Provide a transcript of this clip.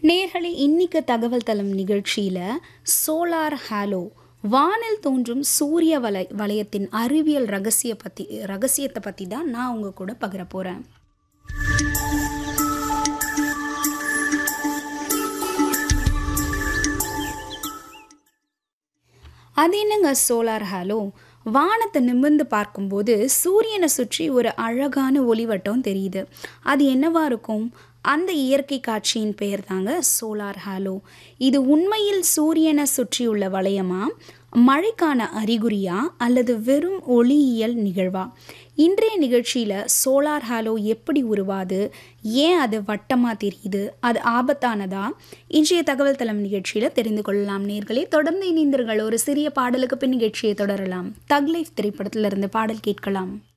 நேர்களே இன்னைக்கு தகவல் தளம் நிகழ்ச்சியில் சோலார் ஹாலோ வானில் தோன்றும் சூரிய வலை வளையத்தின் அறிவியல் ரகசிய பற்றி ரகசியத்தை பற்றி தான் நான் உங்கள் கூட பகிர போகிறேன் அது என்னங்க சோலார் ஹாலோ வானத்தை நிமிர்ந்து பார்க்கும்போது சூரியனை சுற்றி ஒரு அழகான ஒளிவட்டம் தெரியுது அது என்னவா இருக்கும் அந்த இயற்கை காட்சியின் பெயர் தாங்க சோலார் ஹாலோ இது உண்மையில் சூரியனை சுற்றியுள்ள வளையமா மழைக்கான அறிகுறியா அல்லது வெறும் ஒளியியல் நிகழ்வா இன்றைய நிகழ்ச்சியில் சோலார் ஹாலோ எப்படி உருவாது ஏன் அது வட்டமாக தெரியுது அது ஆபத்தானதா இன்றைய தகவல் தளம் நிகழ்ச்சியில் தெரிந்து கொள்ளலாம் நேர்களே தொடர்ந்து இணைந்தீர்கள் ஒரு சிறிய பாடலுக்கு பின் நிகழ்ச்சியை தொடரலாம் தக் லைஃப் திரைப்படத்திலிருந்து பாடல் கேட்கலாம்